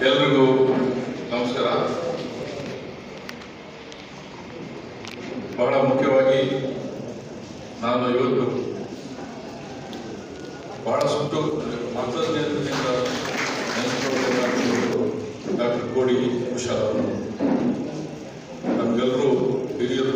ಎಲ್ರಿಗೂ ನಮಸ್ಕಾರ ಬಹಳ ಮುಖ್ಯವಾಗಿ ನಾನು ಇವತ್ತು ಬಹಳಷ್ಟು ಮತದಿಂದ ನೆನೆಸ್ಕೊಳ್ಬೇಕಾಗಿರೋದು ಡಾಕ್ಟರ್ ಕೋಡಿ ಕುಶಾಲ್ ಅವರು ನಮಗೆಲ್ಲರೂ ಹಿರಿಯರು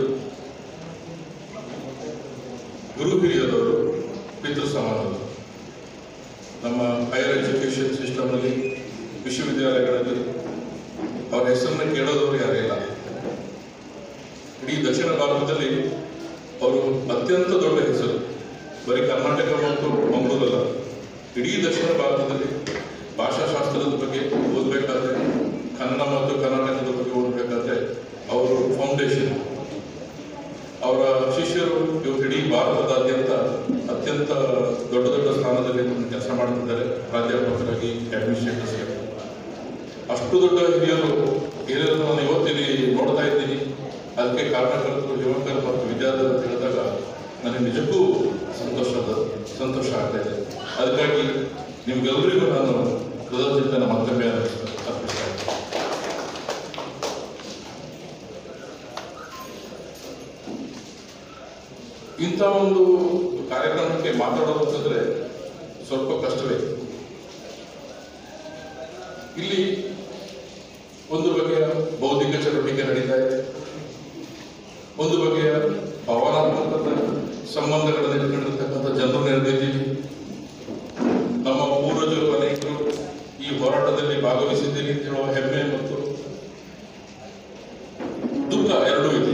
ಗುರು ಹಿರಿಯರವರು ಪಿತೃ ಸಮಾನರು ನಮ್ಮ ಹೈಯರ್ ಎಜುಕೇಷನ್ ಸಿಸ್ಟಮ್ನಲ್ಲಿ ವಿಶ್ವವಿದ್ಯಾಲಯಗಳಲ್ಲಿ ಅವರ ಹೆಸರನ್ನ ಕೇಳೋದವರು ಯಾರೇ ಇಲ್ಲ ಇಡೀ ದಕ್ಷಿಣ ಭಾರತದಲ್ಲಿ ಅವರು ಅತ್ಯಂತ ದೊಡ್ಡ ಹೆಸರು ಬರೀ ಕರ್ನಾಟಕ ಮತ್ತು ಮಂಗಳೂರಲ್ಲ ಇಡೀ ದಕ್ಷಿಣ ಭಾರತದಲ್ಲಿ ಭಾಷಾಶಾಸ್ತ್ರದ ಬಗ್ಗೆ ಓದಬೇಕಾದ್ರೆ ಕನ್ನಡ ಮತ್ತು ಕರ್ನಾಟಕದ ಬಗ್ಗೆ ಓದಬೇಕಾದ್ರೆ ಅವರು ಫೌಂಡೇಶನ್ ಅವರ ಶಿಷ್ಯರು ಇವತ್ತು ಇಡೀ ಭಾರತದಾದ್ಯಂತ ಅತ್ಯಂತ ದೊಡ್ಡ ದೊಡ್ಡ ಸ್ಥಾನದಲ್ಲಿ ಕೆಲಸ ಮಾಡ್ತಿದ್ದಾರೆ ಪ್ರಾಧ್ಯಾಪಕರಾಗಿ ಅಡ್ಮಿನಿಸ್ಟ್ರೇಟರ್ಸ್ ಅಷ್ಟು ದೊಡ್ಡ ಹಿರಿಯರು ಹಿರಿಯರು ನಾನು ಇವತ್ತಿಲ್ಲಿ ನೋಡ್ತಾ ಇದ್ದೀನಿ ಅದಕ್ಕೆ ಕಾರಣಕರ್ತರು ಯುವಕರು ಮತ್ತು ವಿದ್ಯಾರ್ಥಿಗಳು ಅಂತ ಹೇಳಿದಾಗ ನನಗೆ ನಿಜಕ್ಕೂ ಸಂತೋಷದ ಸಂತೋಷ ಆಗ್ತಾ ಇದೆ ಅದಕ್ಕಾಗಿ ನಿಮ್ಗೆಲ್ಲರಿಗೂ ನಾನು ಕೃತಜ್ಞತೆ ಮತ್ತೊಮ್ಮೆ ಅರ್ಪಿಸ್ತಾ ಇದ್ದೀನಿ ಇಂಥ ಒಂದು ಕಾರ್ಯಕ್ರಮಕ್ಕೆ ಮಾತಾಡೋದು ಅಂತಂದ್ರೆ ಸ್ವಲ್ಪ ಕಷ್ಟವೇ ಇಲ್ಲಿ ಒಂದು ಬಗೆಯ ಬೌದ್ಧಿಕ ಚಟುವಟಿಕೆ ನಡೀತಾ ಇದೆ ಒಂದು ಬಗೆಯ ಭಾವನಾತ್ಮಕ ಸಂಬಂಧಗಳನ್ನು ಇಟ್ಕೊಂಡಿರ್ತಕ್ಕಂಥ ಜನರು ನೆರೆದಿದ್ದೀವಿ ನಮ್ಮ ಪೂರ್ವಜರು ಅನೇಕರು ಈ ಹೋರಾಟದಲ್ಲಿ ಭಾಗವಹಿಸಿದ್ದೀರಿ ಅಂತ ಹೇಳುವ ಹೆಮ್ಮೆ ಮತ್ತು ದುಃಖ ಎರಡೂ ಇದೆ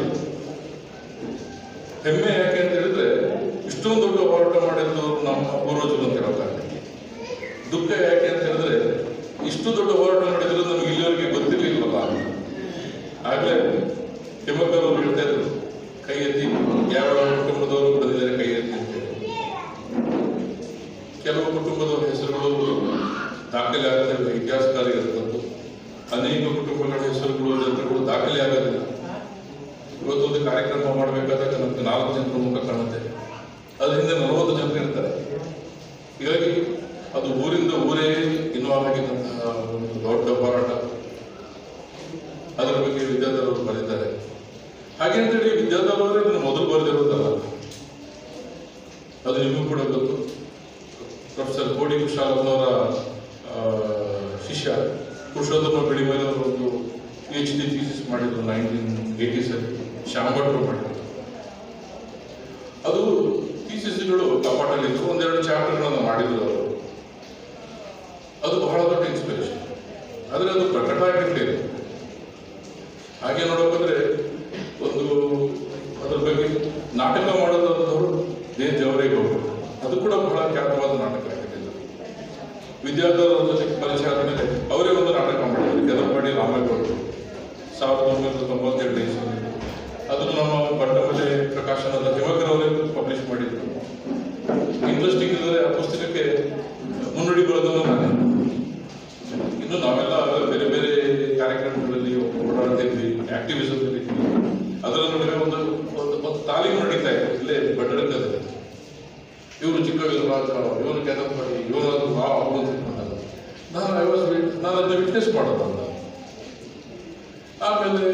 ಹೆಮ್ಮೆ ಯಾಕೆ ಅಂತ ಹೇಳಿದ್ರೆ ಇಷ್ಟೊಂದು ದೊಡ್ಡ ಹೋರಾಟ ಮಾಡಿದ್ದು ನಮ್ಮ ಪೂರ್ವಜರು ಅಂತ ಹೇಳೋ ಕಾರಣಕ್ಕೆ ದುಃಖ ಯಾಕೆ ಅಂತ ಹೇಳಿದ್ರೆ ಇಷ್ಟು ದೊಡ್ಡ ಹೋರಾಟ ಮಾಡಿದ್ರು ನಮ್ಗೆ ಇಲ್ಲಿವರೆಗೆ ಗೊತ್ತಿರ್ಲಿಲ್ವಲ್ಲ ಆಗ್ಲೇ ತಿಮ್ಮಕ್ಕರು ಹೇಳ್ತಾ ಇದ್ರು ಕೈ ಎತ್ತಿ ಯಾವ ಕುಟುಂಬದವರು ಬಂದಿದ್ದಾರೆ ಕೈ ಎತ್ತಿ ಅಂತ ಹೇಳಿ ಕೆಲವು ಕುಟುಂಬದವರ ಹೆಸರುಗಳು ದಾಖಲೆ ಆಗ್ತಾ ಇವೆ ಇತಿಹಾಸಕಾರಿಗಳದ್ದು ಅನೇಕ ಕುಟುಂಬಗಳ ಹೆಸರುಗಳು ಜನರುಗಳು ದಾಖಲೆ ಆಗೋದಿಲ್ಲ ಇವತ್ತೊಂದು ಕಾರ್ಯಕ್ರಮ ಮಾಡಬೇಕಾದಾಗ ನಮ್ಗೆ ನಾಲ್ಕು ಜನರ ಮುಖ ಕಾಣುತ್ತೆ ಅದ್ರ ಹಿಂದೆ ನಲವತ್ತು ಜನರು ಇರ್ತಾರೆ ಹೀಗಾಗಿ ಅದು ಊರಿಂದ ಊರೇ ಇನ್ವಾಲ್ವ್ ಆಗಿದ್ದಂತಹ ಒಂದು ದೊಡ್ಡ ಹೋರಾಟ ಅದರ ಬಗ್ಗೆ ವಿದ್ಯಾರ್ಥಿಗಳು ಬರೆದಿದ್ದಾರೆ ಹಾಗೆ ಅಂತೇಳಿ ವಿದ್ಯಾರ್ಥಿಗಳವರೇ ಇದನ್ನು ಮೊದಲು ಬರೆದಿರೋದಲ್ಲ ಅದು ನಿಮಗೂ ಕೂಡ ಗೊತ್ತು ಪ್ರೊಫೆಸರ್ ಕೋಡಿ ಕುಶಾಲಪ್ಪನವರ ಆ, ಶಿಷ್ಯ ಪುರುಷೋತ್ತಮ ಬೆಳಿಮೇಲೆ ಅವರು ಒಂದು ಪಿ ಎಚ್ ಡಿ ಥೀಸಿಸ್ ಮಾಡಿದ್ರು ನೈನ್ಟೀನ್ ಏಯ್ಟೀಸಲ್ಲಿ ಶ್ಯಾಮಭಟ್ರು ಮಾಡಿದ್ರು ಅದು ಥೀಸಿಸ್ಗಳು ಕಪಾಟಲ್ಲಿದ್ದು ಒಂದೆರಡು ಚಾಪ್ಟರ್ಗಳನ್ನು ಮಾಡಿದ್ರು ಅವರು ಅದು ಬಹಳ ದೊಡ್ಡ ಇನ್ಸ್ಪಿರೇಷನ್ ಆದರೆ ಅದು ಪ್ರಕಟ ಆಗಿರಲಿಲ್ಲ ಹಾಗೆ ನೋಡೋಕೆ ಒಂದು ಅದ್ರ ಬಗ್ಗೆ ನಾಟಕ ಮಾಡೋದಂಥವ್ರು ದೇ ಜವರೇಗೌಡರು ಅದು ಕೂಡ ಬಹಳ ಖ್ಯಾತವಾದ ನಾಟಕ ಆಗಿರಲಿಲ್ಲ ವಿದ್ಯಾರ್ಥಿಗಳ ಜೊತೆ ಪರಿಚಯ ಆದಮೇಲೆ ಅವರೇ ಒಂದು ನಾಟಕ ಮಾಡಿದ್ರು ಕೆದಪಾಡಿ ರಾಮೇಗೌಡರು ಸಾವಿರದ ಒಂಬೈನೂರ ತೊಂಬತ್ತೆರಡು ಇಸ್ವಿಯಲ್ಲಿ ಅದನ್ನು ನಮ್ಮ ಬಂಡಮಲೆ ಪ್ರಕಾಶನದ ದಿವಾಕರವರೇ ಪಬ್ಲಿಷ್ ಮಾಡಿದ್ರು ಇಂಟ್ರೆಸ್ಟಿಂಗ್ ಇದ್ದರೆ ಆ ಪುಸ್ತಕಕ್ಕೆ ಮುನ್ನುಡಿ ಬರೋದನ್ನು ನಾನೇ ಇನ್ನು ನಾವೆಲ್ಲ ಬೇರೆ ಬೇರೆ ಕಾರ್ಯಕ್ರಮಗಳಲ್ಲಿ ಓಡಾಡ್ತಿದ್ವಿ ಆಕ್ಟಿವಿಸಮ್ ಇದ್ವಿ ಅದರ ನಡುವೆ ಒಂದು ಒಂದು ಒಂದು ತಾಲೀಮು ನಡೀತಾ ಇದೆ ಇಲ್ಲೇ ಬಡ್ಡಡಕದಲ್ಲಿ ಇವರು ಚಿಕ್ಕ ವಿಧರಾಜ ಇವನು ಕೆದಪಡಿ ಇವನು ಅದು ಆ ಅವರು ಅಂತ ಇಟ್ಕೊಂಡಲ್ಲ. ನಾನು ಐ ವಾಸ್ ನಾನು ಅದನ್ನ ವಿಟ್ನೆಸ್ ಮಾಡೋದಲ್ಲ ಆಮೇಲೆ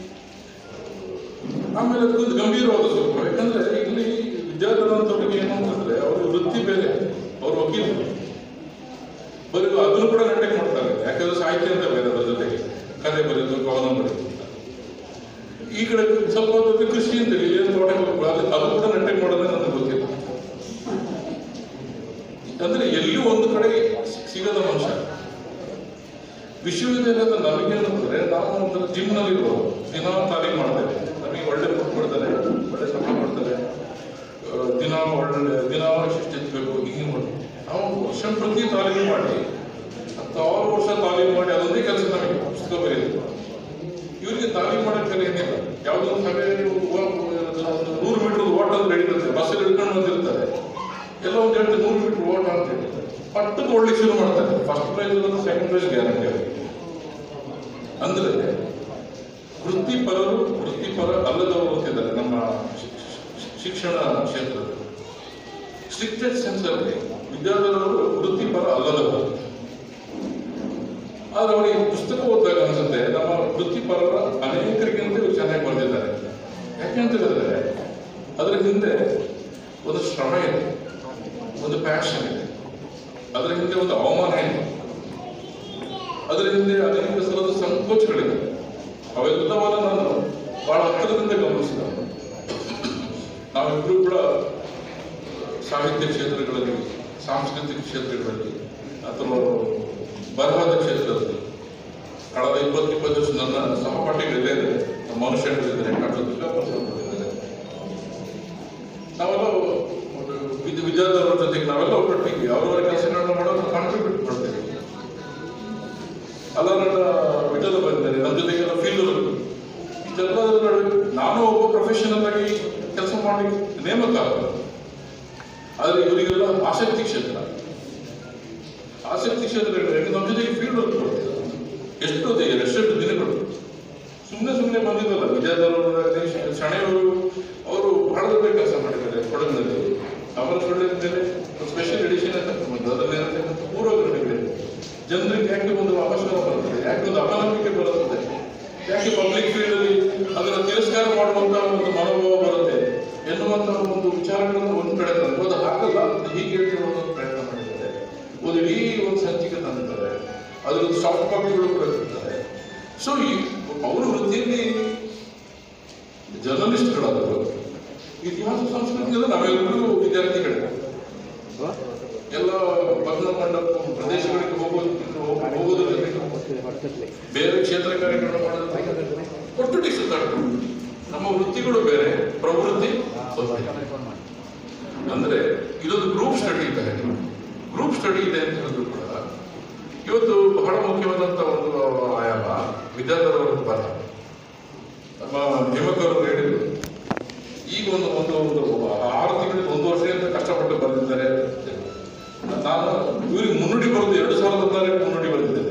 ಆಮೇಲೆ ಅದಕ್ಕೊಂದು ಗಂಭೀರವಾದ ಸ್ವಲ್ಪ ಯಾಕಂದ್ರೆ ಇಲ್ಲಿ ವಿದ್ಯಾರ್ಥಿಗಳಂತವ್ರಿಗೆ ಏನು ಅಂತಂದ್ರೆ ಅವ್ರ ವೃತ್ತಿ ಬೇರೆ ಅವ್ರು ವಕೀಲರು ಬರೀ ಅದನ್ನು ಕೂಡ ನಾಟಕ ಮಾಡ್ತಾರೆ ಯಾಕಂದ್ರೆ ಸಾಹಿತ್ಯ ಅಂತ ಬೇರೆ ಅದ್ರ ಜೊತೆಗೆ ಕಥೆ ಬರೆಯೋದು ಕವನ ಬರೆಯೋದು ಅಂತ. ಈ ಕಡೆ ಸ್ವಲ್ಪ ಹೊತ್ತು ಕೃಷಿ ಅಂತ ಇಲ್ಲಿ ಏನು ತೋಟ ಅದು ಅದು ಕೂಡ ನಾಟಕ ಮಾಡೋದೇ ನನಗೆ ಗೊತ್ತಿಲ್ಲ ಅಂದ್ರೆ ಎಲ್ಲಿ ಒಂದು ಕಡೆ ಸಿಗದ ಮನುಷ್ಯ ವಿಶ್ವವಿದ್ಯಾಲಯದ ನಮಗೇನಂದ್ರೆ ನಾವು ಒಂದು ಜಿಮ್ನಲ್ಲಿ ಇರೋದು ದಿನ ತಾಲೀಮ್ ಮಾಡ್ತೇವೆ ನಮಗೆ ಒಳ್ಳೆ ಫುಡ್ ಕೊಡ್ತಾರೆ ಒಳ್ಳೆ ಸಂಬಳ ಕೊಡ್ತಾರೆ ಆ, ದಿನ ಒಳ್ಳೆ ದಿನ ಶಿಸ್ತು ಎತ್ತಬೇಕು ಹಿಂಗೆ ಮಾಡಿ ನಾವು ವರ್ಷ ಪ್ರತಿ ತಾಲೀಮು ಮಾಡಿ ಹತ್ತಾರು ವರ್ಷ ತಾಲೀಮು ಮಾಡಿ ಅದೊಂದೇ ಕೆಲಸ ನಮಗೆ ಪುಸ್ತಕ ಬರೆಯೋದು ಇವರಿಗೆ ತಾಲೀಮು ಮಾಡೋಕ್ಕೆ ಏನಿಲ್ಲ ಯಾವುದೋ ಒಂದು ಸಭೆ ಒಂದು ನೂರು ಮೀಟರ್ ಓಟ ಅಂತ ನಡೀತದೆ ಬಸ್ಸಲ್ಲಿ ಹಿಡ್ಕೊಂಡು ಬಂದಿರ್ತಾರೆ ಎಲ್ಲ ಒಂದು ಹೇಳ್ತಾರೆ ನೂರು ಮೀಟರ್ ಓಟ ಅಂತ ಹೇಳ್ತಾರೆ ಪಟ್ಟಕ್ಕೆ ಓಡ್ಲಿಕ್ಕೆ ಶುರು ಮಾಡ್ತಾರೆ first prize second prize guarantee ಅವರಿಗೆ ಅಂದ್ರೆ ವೃತ್ತಿಪರರು ವೃತ್ತಿಪರ ಅಲ್ಲದವರು ಅಂತಿದ್ದಾರೆ ನಮ್ಮ ಶಿ- ಶಿ- ಶಿಕ್ಷಣ ಕ್ಷೇತ್ರದಲ್ಲಿ ಸ್ಟ್ರಿಕ್ಟೆಡ್ ಸೆನ್ಸ್ ಅಲ್ಲಿ ವಿದ್ಯಾರ್ಥಿಗಳು ವೃತ್ತಿಪರ ಅಲ್ಲದವರು ಆದ್ರೆ ಅವರಿಗೆ ಪುಸ್ತಕ ಓದಿದಾಗ ಅನ್ಸುತ್ತೆ ನಮ್ಮ ವೃತ್ತಿಪರರ ಅನೇಕರಿಗಿಂತ ಇವರು ಚೆನ್ನಾಗಿ ಬರೆದಿದ್ದಾರೆ ಯಾಕೆಂತ ಹೇಳಿದ್ರೆ ಅದರ ಹಿಂದೆ ಒಂದು ಶ್ರಮ ಇದೆ ಒಂದು ಪ್ಯಾಷನ್ ಇದೆ ಅದರ ಹಿಂದೆ ಒಂದು ಅವಮಾನ ಇದೆ ಅದರ ಹಿಂದೆ ಅನೇಕ ಸಲದ ಸಂಕೋಚಗಳಿವೆ ಅವೆಲ್ಲವನ್ನ ನಾನು ಬಹಳ ಹತ್ತಿರದಿಂದ ಗಮನಿಸಿದ ನಾವಿಬ್ರು ಕೂಡ ಸಾಹಿತ್ಯ ಕ್ಷೇತ್ರಗಳಲ್ಲಿ ಸಾಂಸ್ಕೃತಿಕ ಕ್ಷೇತ್ರಗಳಲ್ಲಿ ಅಥವಾ ಬರಹದ ಕ್ಷೇತ್ರದಲ್ಲಿ ಕಳೆದ ಇಪ್ಪತ್ತು ಇಪ್ಪತ್ತು ವರ್ಷ ನನ್ನ ಸಹಪಾಠಿಗಳಿಲ್ಲೇ ಇದ್ದಾರೆ ನಮ್ಮ ಮನುಷ್ಯಗಳಿದ್ದಾರೆ ಕಾಟೋದಿಲ್ಲ ಬಸವಗಳಿದ್ದಾರೆ ನಾವೆಲ್ಲ ಒಂದು ವಿದ್- ವಿದ್ಯಾರ್ಥಿಗಳ ಜೊತೆಗೆ ನಾವೆಲ್ಲ ಒಟ್ಟೊಟ್ಟಿಗೆ ಅವರವರ ಕೆಲಸಗಳನ್ನ ಮಾಡೋದು ಕಾಂಟ್ರಿಬ್ಯೂಟ್ ಮಾಡ್ತೇವೆ ಅಲ್ಲ ನನ್ನ ವಿಠಲ ಬಂದಿದ್ದಾರೆ ನಮ್ಮ ಜೊತೆಗೆಲ್ಲ ಫೀಲ್ಡ್ ಇದೆಲ್ಲದರ ನಡುವೆ ನಾನು ಒಬ್ಬ ಪ್ರೊಫೆಷನಲ್ ಆಗಿ ಕೆಲಸ ಮಾಡಿ ನೇಮಕ ಆಗಲ್ಲ ಆದರೆ ಇವರಿಗೆಲ್ಲ ಆಸಕ್ತಿ ಕ್ಷೇತ್ರ ಆಸಕ್ತಿ ಕ್ಷೇತ್ರಗಳಿಗೆ ನಮ್ಮ ಜೊತೆಗೆ ಫೀಲ್ಡ್ ವರ್ಕ್ ಮಾಡ್ತಿದ್ದಾರೆ ಎಷ್ಟು ಹೊತ್ತಿಗೆ ಎಷ್ಟೆಷ್ಟು ದಿನಗಳು ಸುಮ್ಮನೆ ಸುಮ್ಮನೆ ಬಂದಿದ್ದಲ್ಲ ವಿದ್ಯಾಧರರಾಗಲಿ ಶಣೆಯವರು ಅವರು ಬಹಳ ದೊಡ್ಡ ಕೆಲಸ ಮಾಡಿದ್ದಾರೆ ಕೊಡಗಿನಲ್ಲಿ ಅವರ ಸೊಳ್ಳೆ ಮೇಲೆ ಸ್ಪೆಷಲ್ ಎಡಿಷನ್ ಅಂತ ಬಂದು ಅದರಲ್ಲಿರತಕ್ಕಂಥ ಪೂರ್ವಗ್ರಹಗಳಿವೆ ಜನರಿಗೆ ಯಾಕೆ ಒಂದು ಅವಸರ ಬರುತ್ತದೆ ಯಾಕೆ ಒಂದು ಅಪನಂಬಿಕೆ ಬರುತ್ತದೆ ಯಾಕೆ ಪಬ್ಲಿಕ್ ಫೀಲ್ಡ್ ಅಲ್ಲಿ ಅದನ್ನು ತಿರಸ್ಕಾರ ಮಾಡುವಂತ ಒಂದು ಮನೋಭಾವ ಬರುತ್ತೆ ಎನ್ನುವಂತ ಒಂದು ವಿಚಾರಗಳನ್ನು ಒಂದು ಕಡೆ ತಂದು ಅದು ಹಾಕಲ್ಲ ಅದು ಹೀಗೆ ಹೇಳ್ತಿರೋ ಒಂದು ಪ್ರಯತ್ನ ಮಾಡಿದ್ದಾರೆ ಒಂದು ಇಡೀ ಒಂದು ಸಂಚಿಕೆ ತಂದಿದ್ದಾರೆ ಅದರದ್ದು ಸಾಫ್ಟ್ ಕಾಪಿಗಳು ಕೂಡ ಇರ್ತಾರೆ ಸೊ ಈ ಅವರ ವೃತ್ತಿಯಲ್ಲಿ ಜರ್ನಲಿಸ್ಟ್ಗಳಾದರು ಇತಿಹಾಸ ಸಂಸ್ಕೃತಿಯಲ್ಲಿ ನಾವೆಲ್ಲರೂ ವಿದ್ಯಾರ್ಥಿಗಳೇ ಎಲ್ಲ ಭಗ್ನ ಮಂಡಪ ಪ್ರದೇಶಗಳಿಗೆ ಹೋಗೋದಕ್ಕಿಂತ ಹೋಗೋದ್ರ ಜೊತೆಗೆ ಬೇರೆ ಕ್ಷೇತ್ರ ಕಾರ್ಯಕ್ರಮ ಮಾಡೋದಕ್ಕೆ ಒಟ್ಟೊಟ್ಟಿಗೆ ಸುತ್ತಾಡ್ಕೊಂಡು ನಮ್ಮ ವೃತ್ತಿಗಳು ಬೇರೆ ಪ್ರವೃತ್ತಿ ಒಂದೇ. ಅಂದ್ರೆ ಇದೊಂದು ಗ್ರೂಪ್ ಸ್ಟಡಿ ಇದ್ದ ಗ್ರೂಪ್ ಸ್ಟಡಿ ಇದೆ ಅಂತ ಹೇಳಿದ್ರು ಕೂಡ ಇವತ್ತು ಬಹಳ ಮುಖ್ಯವಾದಂತ ಒಂದು ಆಯಾಮ ವಿದ್ಯಾರ್ಥಿಗಳ ಬರ ನಮ್ಮ ನೇಮಕರು ಹೇಳಿದ್ರು ಈಗ ಒಂದು ಒಂದು ಒಂದು ಆರು ತಿಂಗಳಿಗೆ ಒಂದು ವರ್ಷದಿಂದ ಕಷ್ಟಪಟ್ಟು ಬರೆದಿದ್ದಾರೆ ನಾನು ಇವ್ರಿಗೆ ಮುನ್ನುಡಿ ಬರೆದು ಎರಡು ಸಾವಿರದ ಹದಿನಾರಕ್ಕೆ ಮುನ್ನುಡಿ ಬರೆದಿದ್ದೇನೆ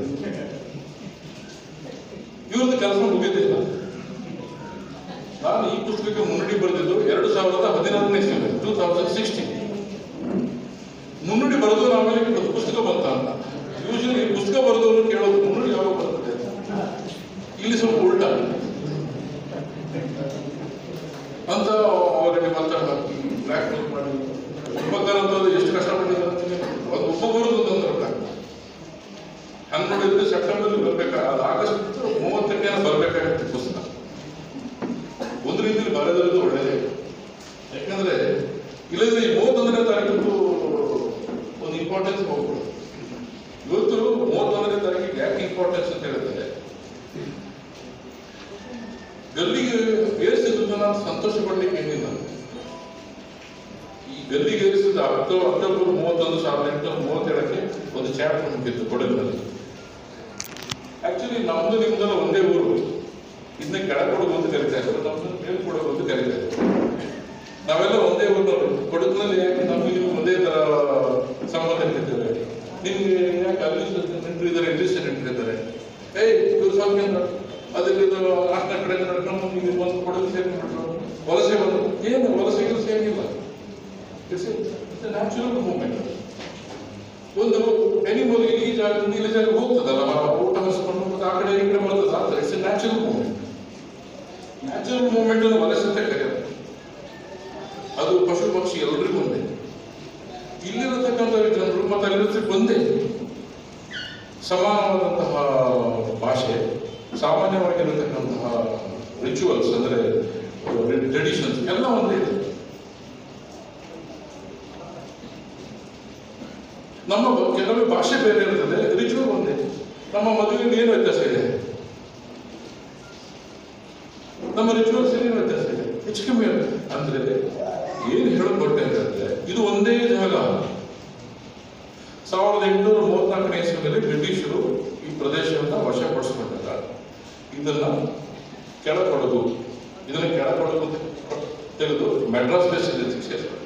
ಇವ್ರದ್ದು ಕೆಲಸ ಮುಗಿದಿಲ್ಲ ನಾನು ಈ ಪುಸ್ತಕಕ್ಕೆ ಮುನ್ನುಡಿ ಬರೆದಿದ್ದು ಎರಡು ಸಾವಿರದ ಹದಿನಾರನೇ ಇಸ್ವಿ ಟೂ ತೌಸಂಡ್ ಸಿಕ್ಸ್ಟೀನ್ ಮುನ್ನುಡಿ ಬರೆದು ಆಮೇಲೆ ಒಂದು ಪುಸ್ತಕ ಬಂತ ಅಂತ ಯೂಶಲಿ ಪುಸ್ತಕ ಬರೆದವರು ಕೇಳೋದು ಮುನ್ನುಡಿ ಯಾವಾಗ ಬರ್ತದೆ ಇಲ್ಲಿ ಸ್ವಲ್ಪ ಉಲ್ಟಾ ಅಂತ ಅವರಿಗೆ ಮಾತಾಡ ಬ್ಲ್ಯಾಕ್ ಮೇಲ್ ಮಾಡಿ ಉಪಕಾರ ಅಂತಂದ್ರೆ ಎಷ್ಟು ಕಷ್ಟಪಟ್ಟಿದ್ದಾರೆ ಅಂತ ನಿಮಗೆ ಒಂದು ಉಪಕಾರದ ಒಂದು ಬ್ಲ್ಯಾಕ್ ಹಂಗೆ ನೋಡಿದ್ರೆ ಸೆಪ್ಟೆಂಬರ್ ಬರ್ಬೇಕಾ ಅದು ಆಗಸ್ಟ್ ಮೂವತ್ತಕ್ಕೆ ಬರ್ಬೇಕಾಗತ್ತೆ ಪುಸ್ತಕ ಒಂದು ರೀತಿಯಲ್ಲಿ ಬರೆದಿರೋದು ಒಳ್ಳೆಯದೇ ಯಾಕಂದ್ರೆ ಇಲ್ಲದ್ರೆ ಈ ಮೂವತ್ತೊಂದನೇ ತಾರೀಕು ಒಂದು ಇಂಪಾರ್ಟೆನ್ಸ್ ಹೋಗ್ಬಿಡು ಇವತ್ತು ಮೂವತ್ತೊಂದನೇ ತಾರೀಕಿಗೆ ಯಾಕೆ ಇಂಪಾರ್ಟೆನ್ಸ್ ಅಂತ ಹೇಳಿದ್ರೆ ಗಲ್ಲಿಗೆ ಏರಿಸಿದ್ದು ನಾನು ಸಂತೋಷ ಪಡ್ಲಿಕ್ಕೆ ಏನಿಲ್ಲ ಈ ಗಲ್ಲಿಗೆ ಏರಿಸಿದ ಅಕ್ಟೋಬರ್ ಅಕ್ಟೋಬರ್ ಮೂವತ್ತೊಂದು ಸಾವಿರದ ಎಂಟುನೂರ ಮೂವತ್ತೇಳಕ್ಕೆ ಒಂದು ಚಾಪ್ಟರ್ ಮುಗಿತ್ತು ಕೊಡಗಿನಲ್ಲಿ ಆಕ್ಚುಲಿ ನಮ್ದು ನಿಮ್ದೆಲ್ಲ ಒಂದೇ ಊರು ಇದನ್ನ ಕೆಳಕೊಡಗು ಅಂತ ಕರಿತಾ ಇದ್ರು ನಮ್ದು ಮೇಲ್ಕೊಡಗು ಅಂತ ಕರಿತಾ ಇದ್ರು ನಾವೆಲ್ಲ ಒಂದೇ ಊರಿನವರು ಕೊಡಗಿನಲ್ಲಿ ಯಾಕೆ ನಮ್ಗೆ ನೀವು ಒಂದೇ ತರ ಸಂಬಂಧ ಇಟ್ಟಿದ್ದೇವೆ ನಿಮ್ಗೆ ಯಾಕೆ ಅಲ್ಲಿ ನೆಂಟರು ಇದ್ದಾರೆ ಇಲ್ಲಿ ನೆಂಟರು ಇದ್ದಾರೆ ಏಯ್ ಇವ್ರು ಸ್ವಾಮಿ ಅದಕ್ಕೆ ನಾಲ್ಕನೇ ಕಡೆ ನಡ್ಕೊಂಡು ನೀವು ಬಂದು ಕೊಡಗು ಸೇರ್ಕೊಂಡ್ಬಿಟ್ರು ವಲಸೆ ಬಂದು ಏನು ವಲಸೆ ಗಿಲಸೆ ಏನಿಲ್ಲ ಇಟ್ಸ್ ನ್ಯಾಚುರಲ್ ಮೂವ್ಮೆಂಟ್ ಒಂದು ಎನಿಮಲ್ ಈ ಜಾಗದಿಂದ ಇಲ್ಲಿ ಜಾಗ ಹೋಗ್ತದಲ್ಲ ಆ ಊಟ ಹಸ್ಕೊಂಡು ಮತ್ತೆ ಆ ಕಡೆ ಈ ಕಡೆ ಬರ್ತದ ಅಂತ it's natural movement natural movement ಅನ್ನು ವಲಸೆ ಅಂತ ಕರೆಯೋದು ಅದು ಪಶು ಪಕ್ಷಿ ಎಲ್ರಿಗೂ ಒಂದೇ ಇಲ್ಲಿರತಕ್ಕಂಥ ಜನರು ಮತ್ತೆ ಅಲ್ಲಿರತಕ್ಕ ಒಂದೇ ಸಮಾನವಾದಂತಹ ಭಾಷೆ ಸಾಮಾನ್ಯವಾಗಿರತಕ್ಕಂತಹ ರಿಚುವಲ್ಸ್ ಅಂದ್ರೆ ಟ್ರೆಡಿಷನ್ಸ್ ಎಲ್ಲ ಒಂದೇ ಇದೆ ನಮ್ಮ ಬ- ಕೆಲವೇ ಭಾಷೆ ಬೇರೆ ಇರ್ತದೆ ರಿಚುವಲ್ ಒಂದೇ ನಮ್ಮ ಮದುವೆಯಲ್ಲಿ ಏನು ವ್ಯತ್ಯಾಸ ಇದೆ ನಮ್ಮ ರಿಚುವಲ್ಸ್ ಏನು ವ್ಯತ್ಯಾಸ ಇದೆ ಹೆಚ್ಚು ಕಮ್ಮಿ ಅಂದ್ರೆ ಏನು ಹೇಳಕೊಟ್ಟೆ ಅಂತಂದ್ರೆ ಇದು ಒಂದೇ ಜಾಗ ಸಾವಿರದ ಎಂಟುನೂರ ಮೂವತ್ನಾಲ್ಕನೇ ಇಸ್ವಿನಲ್ಲಿ ಬ್ರಿಟಿಷರು ಈ ಪ್ರದೇಶವನ್ನು ವಶಪಡಿಸಿಕೊಂಡಾಗ ಇದನ್ನ ಕೆಳಕೊಡಗು ಇದನ್ನ ಕೆಳಕೊಡಗು ಅಂತ ತೆಗೆದು ಮೆಡ್ರಾಸ್ ಪ್ರೆಸಿಡೆನ್ಸಿಗೆ ಸೇರಿಸ್ತಾರೆ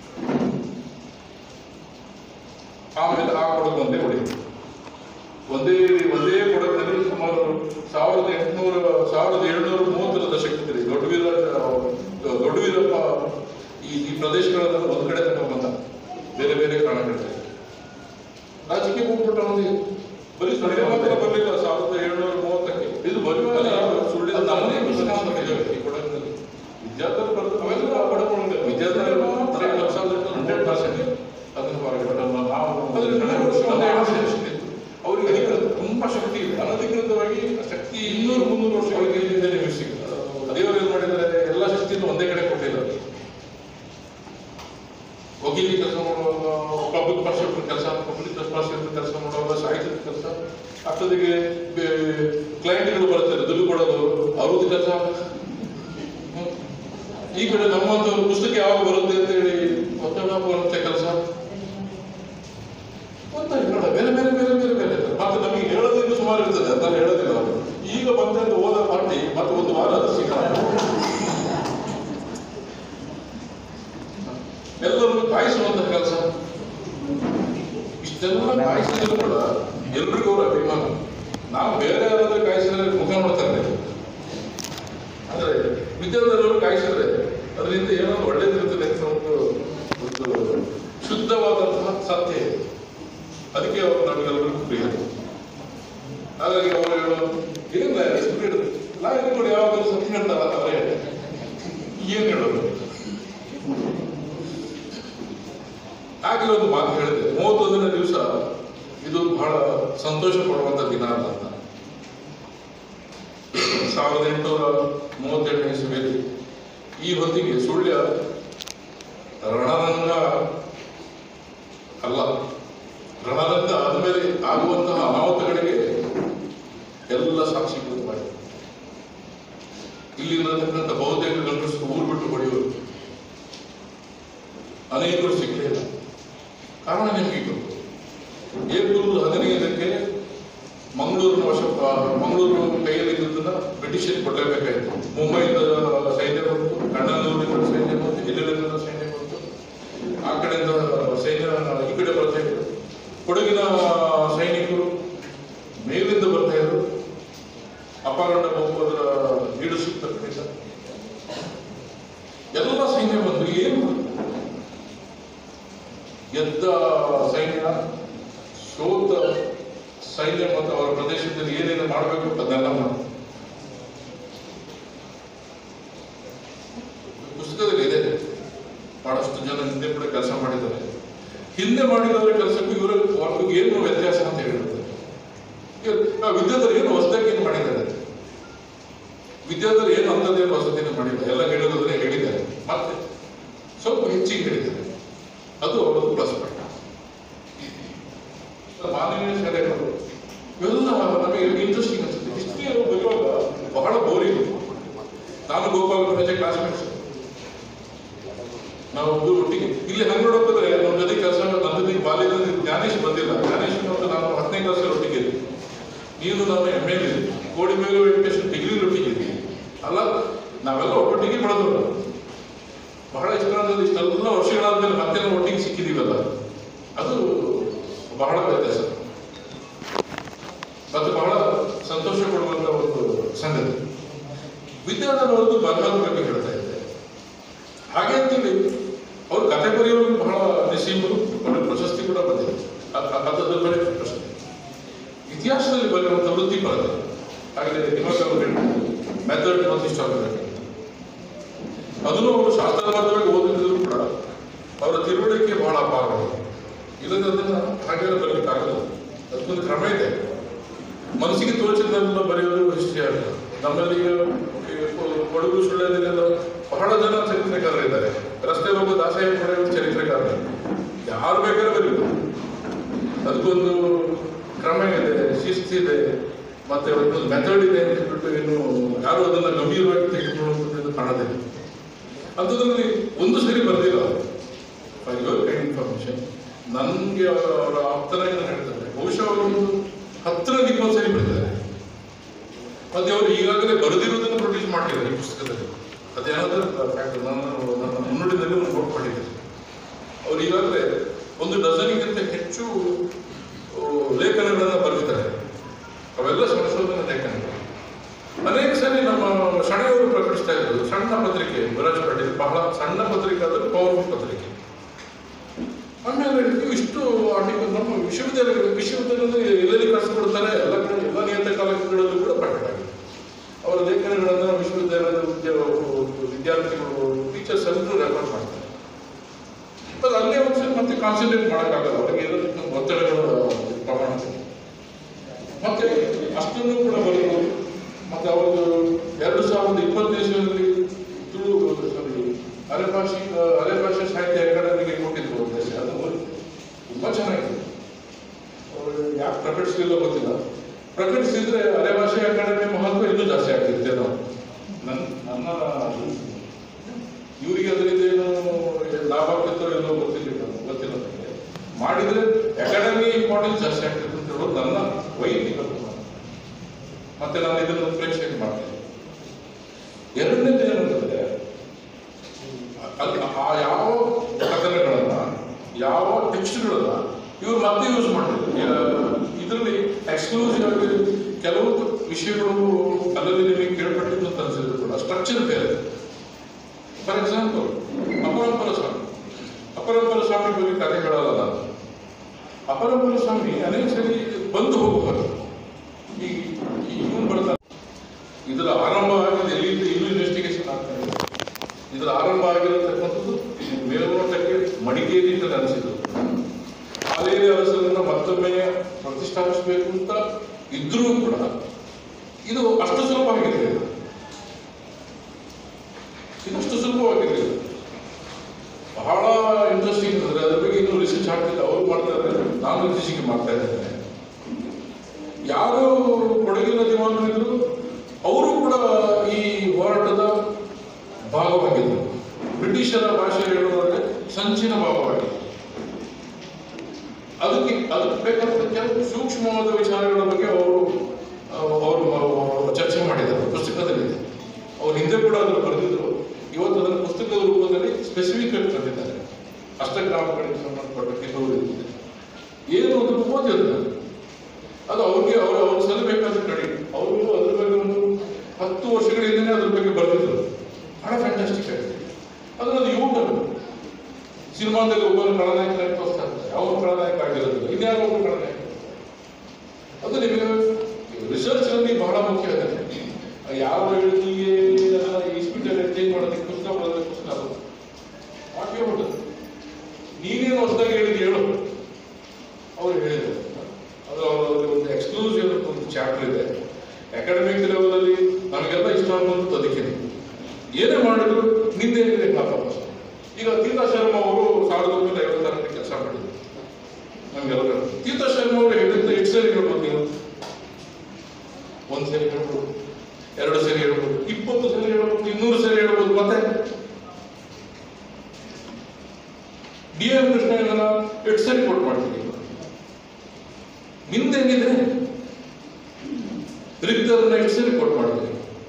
ಆಮೇಲೆ ಆ ಕೊಡಗು ಒಂದೇ ಉಳಿಯಿತು ಒಂದೇ ಒಂದೇ ಕೊಡಗಿನಲ್ಲಿ ಸುಮಾರು ಸಾವಿರದ ಎಂಟುನೂರ ಸಾವಿರದ ಏಳುನೂರ ಮೂವತ್ತರ ದಶಕದಲ್ಲಿ ದೊಡ್ಡವೀರ ದೊಡ್ಡವೀರಪ್ಪ ಈ ಈ ಪ್ರದೇಶಗಳನ್ನು ಒಂದು ಕಡೆ ತಗೊಂಡು ಬಂದ ಬೇರೆ ಬೇರೆ ಕಾರಣಗಳಿವೆ ರಾಜಕೀಯ ಹೋಗ್ಬಿಟ್ಟ ಒಂದು ಬರೀ ಸುಳ್ಳಿನ ಮಾತ್ರ ಬರಲಿಲ್ಲ ಸಾವಿರದ ಏಳ್ನೂರ ಮೂವತ್ತಕ್ಕೆ ಇದು ಬರುವಾಗ ಸುಳ್ಳಿನ ನಮ್ಮನೇ ಪುಸ್ತಕ ಅಂತ ಇದೆ ಈ ಕೊಡಗಿನಲ್ಲಿ ವಿದ್ಯಾರ್ಥಿಗಳು ಬರೆದು ಅವೆಲ್ಲ ಪಡ್ಕೊಂಡಿದೆ ವಿದ್ಯಾರ್ಥಿಗಳು ಹಂಡ್ರೆಡ್ ಪರ್ಸೆಂಟ್ ಅದನ್ನು ಹೊರಗಡೆ ನಾವು ಅವರಿಗೆ ಅಧಿಕೃತ ತುಂಬಾ ಶಕ್ತಿ ಇದೆ ಅನಧಿಕೃತವಾಗಿ ಆ ಶಕ್ತಿ ಇನ್ನೂರು ಮುನ್ನೂರು ವರ್ಷಗಳಿಗೆ ಹಿಂದೆ ನಿಮಿಷ ದೇವರು ಏನ್ ಮಾಡಿದ್ದಾರೆ ಎಲ್ಲ ಶಕ್ತಿಯನ್ನು ಒಂದೇ ಕಡೆ ಕೊಟ್ಟಿಲ್ಲ ವಕೀಲಿ ಕೆಲಸ ಮಾಡುವಾಗ ಪಬ್ಲಿಕ್ ಪ್ರಾಸಿಕ್ಯೂಟರ್ ಕೆಲಸ ಪಬ್ಲಿಕ್ ಪ್ರಾಸಿಕ್ಯೂಟರ್ ಕೆಲಸ ಮಾಡುವಾಗ ಸಾಹಿತ್ಯದ ಕೆಲಸ ಅಷ್ಟೊತ್ತಿಗೆ ಕ್ಲೈಂಟ್ಗಳು ಬರ್ತಾರೆ ದುಡ್ಡು ಕೊಡೋದು ಅವ್ರದ್ದು ಕೆಲಸ ಈ ಕಡೆ ನಮ್ಮಂತ ಪುಸ್ತಕ ಯಾವಾಗ ಬರುತ್ತೆ ಅಂತ ಹೇಳಿ ಒತ್ತಡ ಬರುತ್ತೆ ಕೆಲಸ ಗೊತ್ತಾಯ್ತು ನೋಡ ಬೇರೆ ಬೇರೆ ಬೇರೆ ಬೇರೆ ಬೇರೆ ಇರ್ತದೆ. ಮತ್ತೆ ನಮಗೆ ಹೇಳೋದಿನ್ನು ಸುಮಾರು ಇರ್ತದೆ ಅಂತ ಹೇಳೋದಿಲ್ಲ ಅವರು ಈಗ ಬಂದಂತ ಹೋದ ಪಾರ್ಟಿ ಮತ್ತೆ ಒಂದು ವಾರ ಅದು ಸಿಗಲ್ಲ ಎಲ್ಲರೂ ಕಾಯಿಸುವಂತ ಕೆಲಸ ಇಷ್ಟೆಲ್ಲ ಕಾಯಿಸಿದ್ರು ಕೂಡ ಎಲ್ರಿಗೂ ಅವರ ಅಭಿಮಾನ ನಾವು ಬೇರೆ ಯಾರಾದ್ರೂ ಕಾಯಿಸಿದ್ರೆ ಮುಖ ನೋಡ್ತಾರೆ ಅಂದ್ರೆ ವಿದ್ಯಾರ್ಥಿಗಳು ಕಾಯಿಸಿದ್ರೆ ಅದರಿಂದ ಏನೋ ಒಳ್ಳೇದಿರ್ತದೆ ಅಂತ ಒಂದು ಒಂದು ಶುದ್ಧವಾದಂತಹ ಸತ್ಯ ಇದೆ ಅದಕ್ಕೆ ಅವರು ನಮಗೆಲ್ಲರಿಗೂ ಪ್ರಿಯ ಹಾಗಾಗಿ ಅವರು ಹೇಳೋ ಏನಿಲ್ಲ ಸ್ಪೀಡ್ ಲಾಯರ್ಗಳು ಯಾವಾಗಲೂ ಸತ್ಯ ಹೇಳ್ತಾರ ಅವರೇ ಏನ್ ಹೇಳೋದು ಆಗಲೇ ಒಂದು ಮಾತು ಹೇಳಿದೆ ಮೂವತ್ತೊಂದನೇ ದಿವಸ ಇದು ಬಹಳ ಸಂತೋಷ ಪಡುವಂತ ದಿನ ಅಲ್ಲ ಅಂತ ಸಾವಿರದ ಎಂಟುನೂರ ಮೂವತ್ತೆಂಟನೇ ಇಸವಿಯಲ್ಲಿ ಈ ಹೊತ್ತಿಗೆ ಸುಳ್ಯ ರಣರಂಗ ಅಲ್ಲ ರಣರಂಗ ಆದಮೇಲೆ ಆಗುವಂತಹ ಅನಾಹುತಗಳಿಗೆ ಎಲ್ಲ ಸಾಕ್ಷೀಕೃತವಾಗಿದೆ ಇಲ್ಲಿರತಕ್ಕಂಥ ಬಹುತೇಕ ಗಂಡಸರು ಊರು ಬಿಟ್ಟು ಹೊಡೆಯೋರು ಅನೇಕರು ಸಿಕ್ಕಲೇ ಇಲ್ಲ ಕಾರಣ ನಿಮಗೆ ಗೊತ್ತು ಏಪ್ರಿಲ್ ಹದಿನೈದಕ್ಕೆ ಮಂಗಳೂರಿನ ವಶ ಮಂಗಳೂರು ಕೈಯಲ್ಲಿ ಇದ್ದದನ್ನ ಬ್ರಿಟಿಷರಿಗೆ ಕೊಡಲೇಬೇಕಾಯಿತು ಮುಂಬೈದ ಸೈನ್ಯ ಬಂತು ಕಣ್ಣನೂರಿನ ಸೈನ್ಯ ಬಂತು ಎಲ್ಲೆಲ್ಲಿಂದ ಸೈನ್ಯ ಬಂತು ಆ ಕಡೆಯಿಂದ ಸೈನ್ಯ ಈ ಕಡೆ ಬರ್ತಾ ಇದ್ರು ಕೊಡಗಿನ ಸೈನಿಕರು ಮೇಲಿಂದ ಬರ್ತಾ ಇದ್ರು ಅಪಹರಣ ಬಹುಪದರ ನೀಡು ಸೂಕ್ತ ಖಂಡಿತ ಎಲ್ಲ ಸೈನ್ಯ ಬಂದು ಏನು ಗೆದ್ದ ಸೈನ್ಯ ಸೋತ ಸೈನ್ಯ ಮತ್ತು ಅವರ ಪ್ರದೇಶದಲ್ಲಿ ಏನೇನು ಮಾಡಬೇಕು ಅದನ್ನೆಲ್ಲ ಮಾಡಿ ಪುಸ್ತಕದಲ್ಲಿ ಇದೆ ಬಹಳಷ್ಟು ಜನ ಹಿಂದೆ ಕೂಡ ಕೆಲಸ ಮಾಡಿದ್ದಾರೆ ಹಿಂದೆ ಮಾಡಿದವರ ಕೆಲಸಕ್ಕೂ ಇವರ ವರ್ಗಕ್ಕೂ ಏನು ವ್ಯತ್ಯಾಸ ಅಂತ ಹೇಳಿರುತ್ತೆ ಈಗ ಆ ವಿದ್ಯಾರ್ಥಿಗಳು ಏನು ಹೊಸದಾಗಿ ಏನು ಮಾಡಿದ್ದಾರೆ ವಿದ್ಯಾರ್ಥಿಗಳು ಏನು ಅಂಥದ್ದೇನು ಹೊಸದೇನು ಮಾಡಿಲ್ಲ ಎಲ್ಲ ಹೇಳಿದ್ರೆ ಹೇಳಿದ್ದಾರೆ ಮತ್ತೆ ಸ್ವಲ್ಪ ಹೆಚ್ಚಿಗೆ ಹೇಳಿದ್ದಾರೆ ಅದು ಅವರದ್ದು ಪ್ಲಸ್ ಪಾಯಿಂಟ್ ಮಾನವೀಯ ಶಾಲೆಗಳು ಇವೆಲ್ಲ ನಮಗೆ ಇಂಟ್ರೆಸ್ಟಿಂಗ್ ಅನ್ಸುತ್ತೆ ಹಿಸ್ಟ್ರಿ ಬರೆಯುವಾಗ ಬಹಳ ಬೋರಿಂಗ್ ನಾನು ಗೋಪಾಲ್ ರಜೆ ಕ್ಲಾಸ್ಮೇಟ್ಸ್ ನಾವು ಒಬ್ಬರು ಒಟ್ಟಿಗೆ ಇಲ್ಲಿ ಹಂಗೆ ನೋಡೋದ್ರೆ ನಮ್ಮ ಜೊತೆ ಕೆಲಸ ನನ್ನ ಜೊತೆ ಬಾಲ್ಯದಲ್ಲಿ ಜ್ಞಾನೇಶ್ ಬಂದಿಲ್ಲ ಜ್ಞಾನೇಶ್ ಮತ್ತು ನಾನು ಹತ್ತನೇ ಕ್ಲಾಸಲ್ಲಿ ಒಟ್ಟಿಗೆ ಇದ್ದೆ. ನೀನು ನಾನು ಎಮ್ ಎಲ್ ಕೋಡಿ ಮೇಲೆ ವೆಂಕಟೇಶ್ ಡಿಗ್ರಿ ಒಟ್ಟಿಗೆ ಇದ್ದೀವಿ ಅಲ್ಲ ನಾವೆಲ್ಲ ಒಟ್ಟೊಟ್ಟಿಗೆ ಬೆಳೆದವರು ಬಹಳ ಇಷ್ಟದಲ್ಲಿ ಇಷ್ಟೆಲ್ಲ ವರ್ಷಗಳಾದ್ಮೇಲೆ ಮತ್ತೆ ನಾವು ಒಟ್ಟಿಗೆ ಸಿಕ್ಕಿದೀವಲ್ಲ ಅದು ಬಹಳ ವ್ಯತ್ಯಾಸ ಮತ್ತು ಬಹಳ ಸಂತೋಷ ಪಡುವಂತ ಒಂದು ಸಂಗತಿ ವಿದ್ಯಾರ್ಥಿಗಳದ್ದು ಬರಹದ ಬಗ್ಗೆ ಹೇಳ್ತಾ ಇದ್ದೆ ಹಾಗೆ ಅಂತೇಳಿ ಅವ್ರು ಕಥೆ ಬರೆಯೋರು ಬಹಳ ನಿಸೀಮರು ಅವ್ರಿಗೆ ಪ್ರಶಸ್ತಿ ಕೂಡ ಬಂದಿದೆ ಅದರ ಬರೀ ಪ್ರಶಸ್ತಿ ಇತಿಹಾಸದಲ್ಲಿ ಬರೆಯುವಂಥ ವೃತ್ತಿಪರತೆ ಹಾಗೆ ಇವಾಗ ಅವರು ಮೆಥಡ್ ಮತ್ತು ಹಿಸ್ಟಾಗ್ರಫಿ ಅದನ್ನು ಅವರು ಶಾಸ್ತ್ರಬದ್ಧವಾಗಿ ಓದಿದ್ರು ಕೂಡ ಅವರ ತಿಳುವಳಿಕೆ ಬಹಳ ಅಪಾರವಾಗಿದೆ ಇಲ್ಲದೆ ಅದನ್ನ ಹಾಗೆ ಬರಲಿಕ್ಕಾಗಲ್ಲ ಅದಕ್ಕೊಂದು ಕ್ರಮ ಇದೆ ಮನಸ್ಸಿಗೆ ತೋಚಿದ್ದೆಲ್ಲ ಬರೆಯೋದು ಹಿಸ್ಟ್ರಿ ಆಗಲ್ಲ ನಮ್ಮಲ್ಲಿ ಈ ಕೊ- ಕೊಡಗು ಸುಳ್ಳ್ಯದಲ್ಲೆಲ್ಲ ಬಹಳ ಜನ ಚರಿತ್ರೆಗಾರರಿದ್ದಾರೆ ರಸ್ತೆ ಹೋಗೋ ದಾಸಾಯ ಪಡೆಯುವ ಚರಿತ್ರೆಗಾರರು ಯಾರು ಬೇಕಾದ್ರೆ ಬರೀಬೋದು ಅದಕ್ಕೊಂದು ಕ್ರಮ ಇದೆ ಶಿಸ್ತಿದೆ ಮತ್ತೆ ಅದಕ್ಕೊಂದು ಮೆಥಡ್ ಇದೆ ಅಂತ ಹೇಳ್ಬಿಟ್ಟು ಏನು ಯಾರು ಅದನ್ನ ಗಂಭೀರವಾಗಿ ತೆಗೆದುಕೊಳ್ಳುವಂಥದ್ದು ಕಾಣೋದಿಲ್ಲ ಅಂಥದ್ರಲ್ಲಿ ಒಂದು ಸರಿ ಬರೆದಿಲ್ಲ ಫಾರ್ ಯುವರ್ ಕೈಂಡ್ ಇನ್ಫಾರ್ಮೇಶನ್ ನನಗೆ ಅವರ ಆಪ್ತರಾಗಿ ನಾನು ಹೇಳ್ತಾರೆ ಬಹುಶಃ ಅವರೊಂದು ಹತ್ತರಿಂದ ಇಪ್ಪತ್ತು ಸರಿ ಬರೆದಿದ್ದಾರೆ ಮತ್ತೆ ಅವರು ಈಗಾಗಲೇ ಬರೆದಿರೋದನ್ನು ಪ್ರೊಡ್ಯೂಸ್ ಮಾಡಿದ್ದಾರೆ ಈ ಪುಸ್ತಕದಲ್ಲಿ ಅದೇನಾದ್ರೂ ಫ್ಯಾಕ್ಟ್ ನಾನು ನನ್ನ ಮುನ್ನುಡಿನಲ್ಲಿ ಒಂದು ನೋಟ್ ಮಾಡಿದ್ದೆ ಅವ್ರು ಈಗಾಗಲೇ ಒಂದು ಡಜನ್ಗಿಂತ ಹೆಚ್ಚು ಆ, ಲೇಖನಗಳನ್ನು ಬರೆದಿದ್ದಾರೆ ಅವೆಲ್ಲ ಸಂಶೋಧನಾ ಲೇಖನಗಳು ಅನೇಕ ಸರಿ ನಮ್ಮ ಶಣೆಯವರು ಪ್ರಕಟಿಸ್ತಾ ಇದ್ರು ಸಣ್ಣ ಪತ್ರಿಕೆ ಬರಾಜ್ ಪಾಟೀಲ್ ಬಹಳ ಸಣ್ಣ ಪತ್ರಿಕೆ ಆದರೂ ಪವರ್ಫುಲ್ ಪತ್ರಿಕೆ ಆಮೇಲೆ ನೀವು ಇಷ್ಟು ಆರ್ಟಿಕಲ್ ನಮ್ಮ ವಿಶ್ವವಿದ್ಯಾಲಯ ವಿಶ್ವವಿದ್ಯಾಲಯದಲ್ಲಿ ಎಲ್ಲೆಲ್ಲಿ ಕಳಿಸ್ಕೊಡ್ತಾರೆ ಎಲ್ಲ ಕಡೆ ಎಲ್ಲ ನಿಯತಕಾಲಿಕಗಳಲ್ಲೂ ಕೂಡ ಪ್ರಕಟ ಆಗಿದೆ ಅವರ ಲೇಖನಗಳನ್ನು ವಿಶ್ವವಿದ್ಯಾಲಯದ ವಿದ್ಯಾ ವಿದ್ಯಾರ್ಥಿಗಳು ಟೀಚರ್ಸ್ ಎಲ್ಲರೂ ರೆಫರ್ ಮಾಡ್ತಾರೆ ಅದು ಅಲ್ಲೇ ಒಂದ್ಸರಿ ಮತ್ತೆ ಕಾನ್ಸಂಟ್ರೇಟ್ ಮಾಡೋಕ್ಕಾಗಲ್ಲ ಅವರಿಗೆ ಇರೋದಕ್ಕೆ ಒತ್ತಡಗಳ ಪ್ರಮಾಣ ಮತ್ತೆ ಅಷ್ಟನ್ನು ಕೂಡ ಬರೆದು ಮತ್ತೆ ಅವರು ಎರಡು ಸಾವಿರದ ಇಪ್ಪತ್ತನೇ ಇಸ್ವಿಯಲ್ಲಿ ತುಳು ಸಾರಿ ಅರೆಭಾಷೆ ಅರೆಭಾಷೆ ಸಾಹಿತ್ಯ ಅಕಾಡೆಮಿಗೆ ಕೊಟ್ಟಿದ್ರು ಒಂದು ದೇಶ ಅದು ತುಂಬಾ ಚೆನ್ನಾಗಿದೆ ಅವರು ಯಾಕೆ ಪ್ರಕಟಿಸಲಿಲ್ಲ ಗೊತ್ತಿಲ್ಲ ಪ್ರಕಟಿಸಿದ್ರೆ ಅರೆಭಾಷೆ ಅಕಾಡೆಮಿ ಮಹತ್ವ ಇನ್ನೂ ಜಾಸ್ತಿ ಆಗ್ತಿರುತ್ತೆ ನಾವು ನನ್ನ ನನ್ನ ಇವರಿಗೆ ಅದರಿಂದ ಏನು ಲಾಭ ಆಗ್ತಿತ್ತೋ ಎಲ್ಲೋ ಗೊತ್ತಿಲ್ಲ ಗೊತ್ತಿಲ್ಲ ನನಗೆ ಮಾಡಿದ್ರೆ ಅಕಾಡೆಮಿ ಇಂಪಾರ್ಟೆನ್ಸ್ ಜಾಸ್ತಿ ಆಗ್ತಿತ್ತು ಅಂತ ಹೇಳೋದು ನನ್ನ ವೈಯಕ್ತಿಕ ಅಭಿಪ್ರಾಯ. ಮತ್ತೆ ನಾನು ಇದನ್ನು ಪ್ರೇಕ್ಷಣೆ ಮಾಡ್ತೇನೆ ಎರಡನೇದು ಏನಂತಂದ್ರೆ ಅಲ್ಲಿ ಆ ಯಾವ ಕಥನಗಳನ್ನ ಯಾವ ಟೆಕ್ಸ್ಟ್ಗಳನ್ನ ಇವ್ರು ಮತ್ತೆ ಯೂಸ್ ಮಾಡಿದ್ರು ಇದರಲ್ಲಿ ಎಕ್ಸ್ಕ್ಲೂಸಿವ್ ಆಗಿ ಕೆಲವು ವಿಷಯಗಳು ಅಲ್ಲಲ್ಲಿ ನಿಮಗೆ ಕೇಳ್ಪಟ್ಟಿದ್ದು ಅಂತ ಅನ್ಸಿದ್ರು ಕೂಡ ಸ್ಟ್ರಕ್ಚರ್ ಬೇರೆ ಫಾರ್ ಎಕ್ಸಾಂಪಲ್ ಅಪರಂಪರ ಸ್ವಾಮಿ ಅಪರಂಪರ ಸ್ವಾಮಿ ಬಗ್ಗೆ ಕಥೆ ಹೇಳಲ್ಲ ನಾನು ಅಪರಂಪರ ಸ್ವಾಮಿ ಅನೇಕ ಸರಿ ಬಂದು ಹೋಗುವರು ಈ ಇವನು ಬರ್ತಾನೆ ಇದರ ಆರಂಭ ಆಗಿದೆ ಎಲ್ಲಿಂದ ಇನ್ನೂ ಇನ್ವೆಸ್ಟಿಗೇಷನ್ ಆಗ್ತಾ ಇದೆ ಇದರ ಆರಂಭ ಆಗಿರತಕ್ಕಂಥದ್ದು ಮೇಲ್ನೋಟಕ್ಕೆ ಮಡಿಕೇರಿ ಅಂತ ಅನಿಸಿದ್ರು ಹಾಲೇರಿ ಅರಸರನ್ನ ಮತ್ತೊಮ್ಮೆ ಪ್ರತಿಷ್ಠಾಪಿಸಬೇಕು ಅಂತ ಇದ್ರೂ ಕೂಡ ಇದು ಅಷ್ಟು ಸುಲಭವಾಗಿರಲಿಲ್ಲ ಇದಷ್ಟು ಸುಲಭವಾಗಿರಲಿಲ್ಲ ಬಹಳ ಇಂಟ್ರೆಸ್ಟಿಂಗ್ ಅಂದ್ರೆ ಅದ್ರ ಬಗ್ಗೆ ಇನ್ನೂ ರಿಸರ್ಚ್ ಆಗ್ತಿಲ್ಲ ಅವರು ಮಾಡ್ತಾ ಇದ್ದಾರೆ ನಾನು ಇತ್ತೀಚೆಗೆ ಮಾಡ್ತಾ ಇದ್ದೇನೆ ಯಾರು ಕೊಡಗಿನ ದಿವಾನರಿದ್ರು ಅವರು ಕೂಡ ಈ ಹೋರಾಟದ ಭಾಗವಾಗಿದ್ದರು ಬ್ರಿಟಿಷರ ಭಾಷೆ ಹೇಳುವುದಾದ್ರೆ ಸಂಚಿನ ಭಾಗವಾಗಿತ್ತು ಅದಕ್ಕೆ ಅದಕ್ಕೆ ಬೇಕಾದ ಕೆಲವು ಸೂಕ್ಷ್ಮವಾದ ವಿಚಾರಗಳ ಬಗ್ಗೆ ಅವರು ಅವರು ಚರ್ಚೆ ಮಾಡಿದ್ದಾರೆ ಪುಸ್ತಕದಲ್ಲಿದೆ ಅವ್ರು ಹಿಂದೆ ಕೂಡ ಅದನ್ನು ಬರೆದಿದ್ರು ಇವತ್ತು ಅದನ್ನು ಪುಸ್ತಕದ ರೂಪದಲ್ಲಿ ಸ್ಪೆಸಿಫಿಕ್ ಆಗಿ ತಂದಿದ್ದಾರೆ ಅಷ್ಟಗ್ರಾಮಗಳಿಗೆ ಸಂಬಂಧಪಟ್ಟ ಕೆಲವು ಇದೆ ಏನು ಅದನ್ನು ಓದಿರ್ತಾರೆ ಅದು ಅವ್ರಿಗೆ ಅವರು ಅವ್ರು ಸಲ್ಲಬೇಕಾದ ಕ್ರೆಡಿಟ್ ಅವರು ಅದ್ರ ಬಗ್ಗೆ ಒಂದು ಹತ್ತು ವರ್ಷಗಳಿಂದನೇ ಅದ್ರ ಬಗ್ಗೆ ಬರೆದಿದ್ರು ಬಹಳ ಫ್ಯಾಂಟಾಸ್ಟಿಕ್ ಆಗಿದೆ ಅದನ್ನೊಂದು ಯುವಕರು ಸಿನಿಮಾದಲ್ಲಿ ಒಬ್ಬರು ಖಳನಾಯಕನಾಗಿ ತೋರಿಸ್ತಾ ಇರ್ತಾರೆ ಅವನು ಖಳನಾಯಕ ಆಗಿರೋದಿಲ್ಲ ಇನ್ಯಾರೋ ಒಬ್ಬರು ಖಳನಾಯಕ ಅದು ನಿಮಗೆ ರಿಸರ್ಚ್ ನಲ್ಲಿ ಬಹಳ ಮುಖ್ಯ ಆಗುತ್ತೆ ಯಾವ ಹೇಳಿಕೆ ಇಸ್ಪಿಟಲ್ ಚೇಂಜ್ ಮಾಡೋದಕ್ಕೆ ಪುಸ್ತಕ ಬರೋದಕ್ಕೆ ಪುಸ್ತಕ ಅದು ವಾಕ್ಯ ಬಿಟ್ಟದ್ದು ನೀನೇನು ಹೊಸದಾಗಿ ಹೇಳಿದ್ ಹೇಳು ಅವ್ರು ಹೇಳಿದ್ರು ಅದು ಅವರಲ್ಲಿ ಒಂದು ಎಕ್ಸ್ಕ್ಲೂಸಿವ್ ಅಂತ ಒಂದು ಚಾಪ್ಟರ್ ಇದೆ ಅಕಾಡೆಮಿಕ್ ಲೆವೆಲಲ್ಲಿ ನಮಗೆಲ್ಲ ಇಷ್ಟ ಅನ್ನೋದು ಅದಕ್ಕೆ ಏನೇ ಮಾಡಿದ್ರು ನಿಂದೇನಿದೆ ವಾಪಸ್ ಈಗ ತೀರ್ಥಾ ಶರ್ಮಾ ಅವರು ಸಾವಿರದ ಒಂಬೈನೂರ ಐವತ್ತಾರರಲ್ಲಿ ಕೆಲಸ ಮಾಡಿದ್ರು ನಮಗೆಲ್ಲ ತೀರ್ಥಾ ಶರ್ಮಾ ಅವರು ಹೇಳಿದ್ದ ಎಷ್ಟು ಸರಿ ಹೇಳ್ಬೋದು ನೀವು ಒಂದ್ ಸರಿ ಹೇಳ್ಬೋದು ಎರಡು ಸರಿ ಹೇಳ್ಬೋದು ಇಪ್ಪತ್ತು ಸರಿ ಹೇಳ್ಬೋದು ಇನ್ನೂರು ಸರಿ ಹೇಳ್ಬೋದು ಮತ್ತೆ ಡಿ ಎಂ ಕೃಷ್ಣ ಇದನ್ನ ಎಷ್ಟು ಸರಿ ಕೊಟ್ಟು ಮಾಡ್ತೀವಿ ನಿಮ್ದೇನಿದೆ ರಿಕ್ತರನ್ನ ಎಷ್ಟು ಸರಿ ಕೊಟ್ಟು ಮಾಡ್ತೀವಿ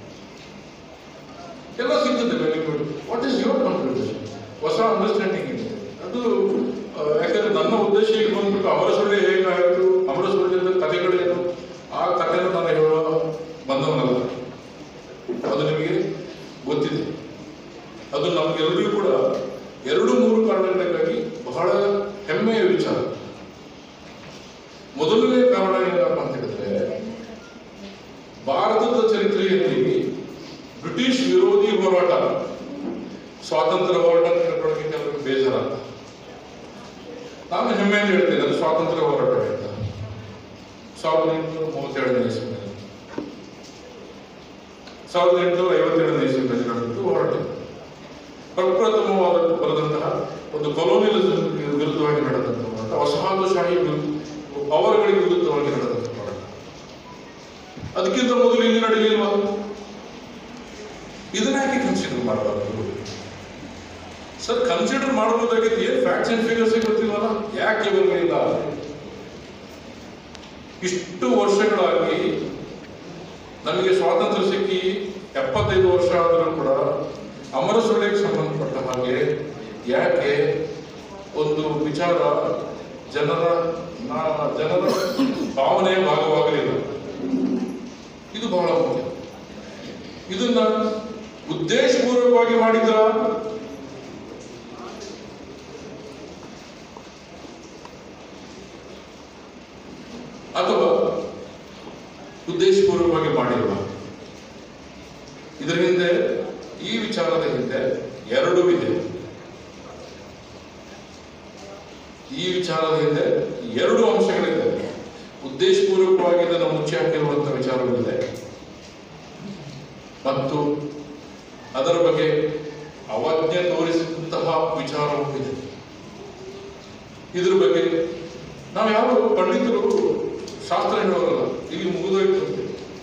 ಎಲ್ಲ ಸಿಗ್ತದೆ benefit what is your confidence ಹೊಸ ಅಂಡರ್ಸ್ಟ್ಯಾಂಡಿಂಗ್ ಇದೆ ಅದು ಆ, ಯಾಕಂದ್ರೆ ನನ್ನ ಉದ್ದೇಶ ಇಲ್ಲಿ ಬಂದ್ಬಿಟ್ಟು ಅವರ ಸುಳ್ಳೆ ಹೇಗಾಯಿತು ಅವರ ಸುಳ್ಳಿನ ಕಥೆಗಳೇನು ಆ ಕಥೆನ ನಾನು ಹೇಳೋ ಬಂದವನಲ್ಲ ಅದು ನಿಮಗೆ ಗೊತ್ತಿದೆ ಅದು ನಮಗೆಲ್ಲರಿಗೂ ಕೂಡ ಎರಡು ಮೂರು ಕಾರಣಗಳಿಗಾಗಿ ಬಹಳ ಹೆಮ್ಮೆಯ ವಿಚಾರ ಮೊದಲನೇ ಕಾರಣ ಏನಪ್ಪ ಅಂತ ಹೇಳಿದ್ರೆ ಭಾರತದ ಚರಿತ್ರೆಯಲ್ಲಿ ಬ್ರಿಟಿಷ್ ವಿರೋಧಿ ಹೋರಾಟ ಸ್ವಾತಂತ್ರ್ಯ ಹೋರಾಟ ಅಂತ ಹೇಳ್ಕೊಳ್ಳೋಕೆ ಕೆಲವರಿಗೆ ಬೇಜಾರಲ್ಲ ನಾನು ಹೆಮ್ಮೆಯಿಂದ ಹೇಳ್ತೇನೆ ಅದು ಸ್ವಾತಂತ್ರ್ಯ ಹೋರಾಟ ಅಂತ ಸಾವಿರದ ಎಂಟುನೂರ ಮೂವತ್ತೆರಡನೇ ಇಸ್ವಿನಲ್ಲಿ ಸಾವಿರದ ಎಂಟುನೂರ ಐವತ್ತೇಳನೇ ಇಸ್ವಿನಲ್ಲಿ ನಡೆದಿದ್ದು ಹೋರಾಟ ಪ್ರಪ್ರಥಮವಾದ ಬರೆದಂತಹ ಒಂದು ಕೊಲೋನಿಯಲಿಸಂ ವಿರುದ್ಧವಾಗಿ ನಡೆದಂತಹ ಹೋರಾಟ ವಸಾಹತುಶಾಹಿ ವಿರುದ್ಧ ಅವರುಗಳಿಗೆ ವಿರುದ್ಧವಾಗಿ ನಡೆದಂತಹ ಹೋರಾಟ ಅದಕ್ಕಿಂತ ಮೊದಲು ಇಲ್ಲಿ ನಡೆಯಲಿಲ್ವಾ ಇದನ್ನ ಯಾಕೆ ಕನ್ಸಿಡರ್ ಮಾಡಬಾರದು ಸರ್ ಕನ್ಸಿಡರ್ ಮಾಡಬಹುದಾಗಿತ್ತು ಏನ್ ಫ್ಯಾಕ್ಟ್ಸ್ ಅಂಡ್ ಫಿಗರ್ಸ್ ಗೊತ್ತಿಲ್ವಲ್ಲ ಯಾಕೆ ಬರಲಿಲ್ಲ ಇಷ್ಟು ವರ್ಷಗಳಾಗಿ ನಮಗೆ ಸ್ವಾತಂತ್ರ್ಯ ಸಿಕ್ಕಿ ಎಪ್ಪತ್ತೈದು ವರ್ಷ ಆದರೂ ಕೂಡ ಅಮರ ಸುಳ್ಳಿಗೆ ಸಂಬಂಧಪಟ್ಟ ಹಾಗೆ ಯಾಕೆ ಒಂದು ವಿಚಾರ ಜನರ ನಾ- ಜನರ ಭಾವನೆಯ ಭಾಗವಾಗಲಿಲ್ಲ ಇದು ಬಹಳ ಮುಖ್ಯ ಇದನ್ನ ಉದ್ದೇಶಪೂರ್ವಕವಾಗಿ ಮಾಡಿದ್ರ ಅಥವಾ ಉದ್ದೇಶಪೂರ್ವಕವಾಗಿ ಮಾಡಿರುವ ಇದರ ಹಿಂದೆ ಈ ವಿಚಾರದ ಹಿಂದೆ ಎರಡೂ ಇದೆ ಈ ವಿಚಾರದ ಹಿಂದೆ ಎರಡು ಅಂಶಗಳಿದೆ ಉದ್ದೇಶಪೂರ್ವಕವಾಗಿ ಇದನ್ನು ಮುಚ್ಚಿ ಹಾಕಿರುವಂತಹ ವಿಚಾರಗಳಿದೆ ಮತ್ತು ಅದರ ಬಗ್ಗೆ ಅವಜ್ಞೆ ತೋರಿಸಿದಂತಹ ವಿಚಾರವೂ ಇದೆ ಇದ್ರ ಬಗ್ಗೆ ನಾವು ಯಾರು ಪಂಡಿತರು ಶಾಸ್ತ್ರ ಹೇಳೋರಲ್ಲ ಇಲ್ಲಿ ಮುಗಿದೋಯ್ತು ಅಂತ.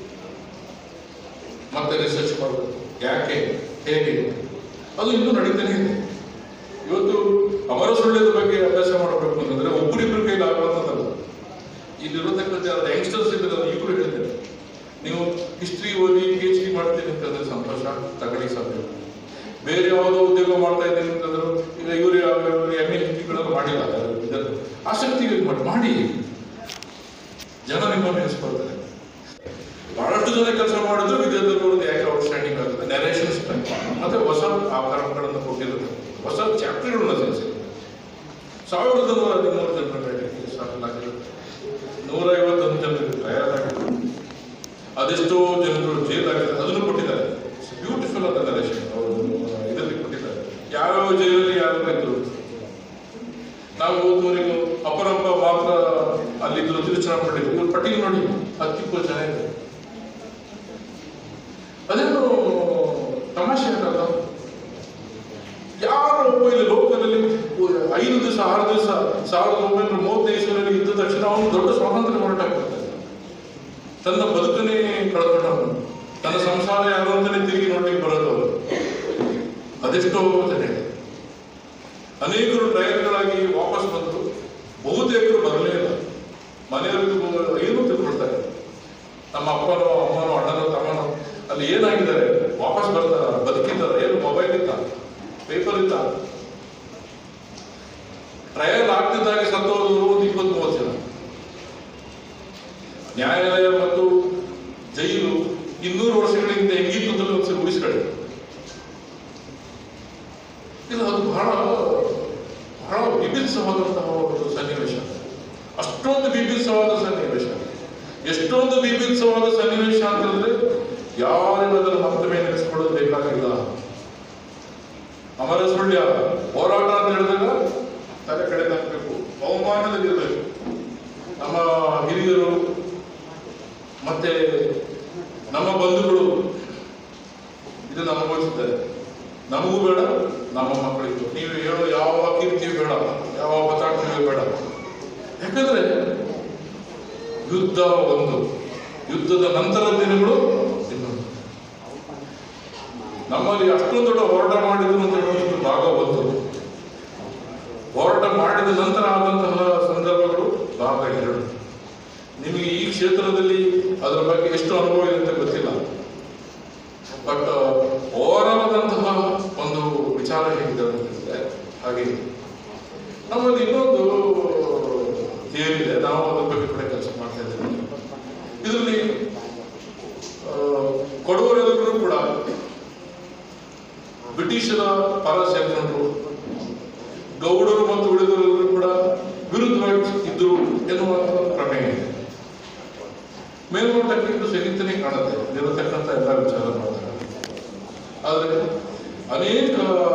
ಮತ್ತೆ ರಿಸರ್ಚ್ ಮಾಡಬೇಕು ಯಾಕೆ ಹೇಗೆ ಅದು ಇನ್ನೂ ನಡೀತಾನೆ ಇದೆ ಇವತ್ತು ಅವರ ಸುಳ್ಳ್ಯದ ಬಗ್ಗೆ ಅಭ್ಯಾಸ ಮಾಡಬೇಕು ಅಂತಂದ್ರೆ ಒಬ್ಬರಿಬ್ಬರ ಕೈಲಿ ಆಗುವಂಥದ್ದಲ್ಲ ಇಲ್ಲಿರತಕ್ಕಂಥ ಯಂಗ್ಸ್ಟರ್ಸ್ ಇದ್ದಾರೆ ಈಗಲೂ ಹೇಳ್ತೇನೆ ನೀವು ಹಿಸ್ಟ್ರಿ ಓದಿ ಪಿ ಎಚ್ ಡಿ ಮಾಡ್ತೀನಿ ಅಂತಂದ್ರೆ ಸಂತೋಷ ತಗೊಳ್ಳಿ ಸಾಧ್ಯ ಬೇರೆ ಯಾವುದೋ ಉದ್ಯೋಗ ಮಾಡ್ತಾ ಇದ್ದೀನಿ ಅಂತಂದ್ರು ಈಗ ಇವರು ಎಮ್ ಎ ಹಿಸ್ಟ್ರಿಗಳನ್ನು ಮಾಡಿಲ್ಲ ಇದನ್ನು ಆಸಕ್ತಿ ಮಾಡಿ ಮಾಡಿ ಜನ ನಿಮ್ಮನ್ನು ನೆನೆಸ್ಕೊಳ್ತಾರೆ ಬಹಳಷ್ಟು ಜನ ಕೆಲಸ ಮಾಡಿದ್ರು ವಿದ್ಯಾರ್ಥಿಗಳು ಯಾಕೆ ಔಟ್ಸ್ಟ್ಯಾಂಡಿಂಗ್ ಆಗುತ್ತೆ ನೆರೇಷನ್ಸ್ ಮತ್ತೆ ಹೊಸ ಆಕಾರಗಳನ್ನು ಕೊಟ್ಟಿರುತ್ತೆ ಹೊಸ ಚಾಪ್ಟರ್ಗಳನ್ನ ಸೇರಿಸಿರುತ್ತೆ ಸಾವಿರದ ನೂರ ಹದಿಮೂರು ಜನರ ಮೇಲೆ ಕೇಸ್ ಹಾಕಲಾಗಿದೆ ನೂರ ಐವತ್ತೊಂದು ಜನರಿಗೆ ಟ್ರಯಲ್ ಆಗಿದೆ ಅದೆಷ್ಟೋ ಜನರು ಜೈಲ್ ಆಗಿದೆ ಅದನ್ನು ಕೊಟ್ಟಿದ್ದಾರೆ ಬ್ಯೂಟಿಫುಲ್ ಅಂತ ನರೇಶನ್ ಅವರು ಇದರಲ್ಲಿ ಕೊಟ್ಟಿದ್ದಾರೆ ಯಾವ್ಯಾವ ಜೈಲಲ್ಲಿ ಯಾರು ಇದ್ರು ನಾವು ಓದುವವರೆಗೂ ಅಪರೂಪ ಮಾತ್ರ ಅಲ್ಲಿದ್ರು ತಿರುಚನಾಪಳ್ಳಿ ಇವ್ರ ಪಟ್ಟಿಗೆ ನೋಡಿ ಹತ್ತಿಪ್ಪತ್ತು ಜನ ಇದೆ ಅದೇನು ತಮಾಷೆ ಆಗಲ್ಲ ಯಾರು ಒಬ್ಬ ಇಲ್ಲಿ ಲೋಕದಲ್ಲಿ ಐದು ದಿವಸ ಆರು ದಿವಸ ಸಾವಿರದ ಒಂಬೈನೂರ ಮೂವತ್ತೈದು ಇಸ್ವಿಯಲ್ಲಿ ಇದ್ದ ತಕ್ಷಣ ಅವನು ದೊಡ್ಡ ಸ್ವಾತಂತ್ರ್ಯ ಹೋರಾಟ ಆಗ್ತದೆ ತನ್ನ ಬದುಕನ್ನೇ ಕಳ್ಕೊಂಡವನು ತನ್ನ ಸಂಸಾರ ಯಾರು ಅಂತಾನೆ ತಿರುಗಿ ನೋಡ್ಲಿಕ್ಕೆ ಬರೋದು ಅವರು ಅದೆಷ್ಟೋ ಜನ ಇದೆ ಅನೇಕರು ಟ್ರಯಲ್ಗಳಾಗಿ ವಾಪಸ್ ಬಂದರು ಬಹುತೇಕರು ಬರಲೇ ಇಲ್ಲ ಮನೆಯವ್ರಿಗೂ ಏನೂ ತಿಳ್ಕೊಳ್ತಾರೆ ನಮ್ಮ ಅಪ್ಪನೋ ಅಮ್ಮನೋ ಅಣ್ಣನೋ ತಮ್ಮನೋ ಅಲ್ಲಿ ಏನಾಗಿದ್ದಾರೆ ವಾಪಸ್ ಬರ್ತಾರ ಬದುಕಿದ್ದಾರೆ ಏನು ಮೊಬೈಲ್ ಇತ್ತ ಪೇಪರ್ ಇತ್ತ ಟ್ರಯಲ್ ಆಗ್ತಿದ್ದಾಗ ಸತ್ತೋದು ಒಂದು ಇಪ್ಪತ್ತ್ ಮೂವತ್ತು ಜನ ನ್ಯಾಯಾಲಯ ಮತ್ತು ಜೈಲು ಇನ್ನೂರು ವರ್ಷಗಳ ಹಿಂದೆ ಹೆಂಗಿತ್ತು ಅಂತ ಒಂದ್ಸರಿ ಉಳಿಸ್ಕೊಳ್ಳಿ ಇದು ಅದು ಬಹಳ ಬಹಳ ವಿಭಿನ್ನವಾದಂತಹ ಒಂದು ಸನ್ನಿವೇಶ ಅಷ್ಟೊಂದು ವಿಭಿನ್ನವಾದ ಸನ್ನಿವೇಶ ಎಷ್ಟೊಂದು ವಿಭಿನ್ನವಾದ ಸನ್ನಿವೇಶ ಅಂತಂದ್ರೆ ಯಾರಿಗೂ ಅದರ ಮತ್ತೊಮ್ಮೆ ನೆನೆಸ್ಕೊಳ್ಳೋದು ಬೇಕಾಗಿಲ್ಲ ಅಮರ ಸುಳ್ಯ ಹೋರಾಟ ಅಂತ ಹೇಳಿದಾಗ ತಲೆ ಕಡೆ ಹಾಕಬೇಕು ಅವಮಾನದಲ್ಲಿರಬೇಕು ನಮ್ಮ ಹಿರಿಯರು ಮತ್ತೆ ನಮ್ಮ ಬಂಧುಗಳು ಇದನ್ನು ಅನುಭವಿಸಿದ್ದಾರೆ ನಮಗೂ ಬೇಡ ನಮ್ಮ ಮಕ್ಕಳಿಗೂ ನೀವು ಹೇಳೋ ಯಾವ ಕೀರ್ತಿಯೂ ಬೇಡ ಯಾವ ಬಚಾಟನೆಯೂ ಬೇಡ ಯಾಕಂದ್ರೆ ಯುದ್ಧ ಒಂದು ಯುದ್ಧದ ನಂತರದ ದಿನಗಳು ಇನ್ನೊಂದು ನಮ್ಮಲ್ಲಿ ಅಷ್ಟೊಂದು ದೊಡ್ಡ ಹೋರಾಟ ಮಾಡಿದ್ರು ಅಂತ ಹೇಳೋಷ್ಟು ಭಾಗ ಒಂದು ಹೋರಾಟ ಮಾಡಿದ ನಂತರ ಆದಂತಹ ಸಂದರ್ಭಗಳು ಭಾಗ ಎರಡು ನಿಮಗೆ ಈ ಕ್ಷೇತ್ರದಲ್ಲಿ ಅದರ ಬಗ್ಗೆ ಎಷ್ಟು ಅನುಭವ ಇದೆ ಅಂತ ಗೊತ್ತಿಲ್ಲ ಬಟ್ ಓವರಾದಂತಹ ಒಂದು ವಿಚಾರ ಹೇಗಿದೆ ಅಂತಂದ್ರೆ ಹಾಗೆ ನಮ್ಮಲ್ಲಿ ಇನ್ನೊಂದು ಥಿಯರಿ ಇದೆ ನಾವು ಅದ್ರ ಬಗ್ಗೆ ಕೂಡ ಕೆಲಸ ಮಾಡ್ತಾ ಇದ್ದೇವೆ ಇದರಲ್ಲಿ ಆ, ಕೊಡುವರೆಲ್ಲರೂ ಕೂಡ ಬ್ರಿಟಿಷರ ಪರ ಸೇರ್ಕೊಂಡ್ರು ಗೌಡರು ಮತ್ತು ಉಳಿದವರೆಲ್ಲರೂ ಕೂಡ ವಿರುದ್ಧವಾಗಿ ಇದ್ದರು ಎನ್ನುವ ಒಂದು ಪ್ರಮೇಯ ಇದೆ ಮೇಲ್ನೋಟಕ್ಕೆ ಇದು ಸರಿತನೇ ಕಾಣುತ್ತೆ ಇರತಕ್ಕಂಥ ಎಲ್ಲ ವಿಚಾರ ಮಾಡಿದಾಗ ಆದರೆ ಅನೇಕ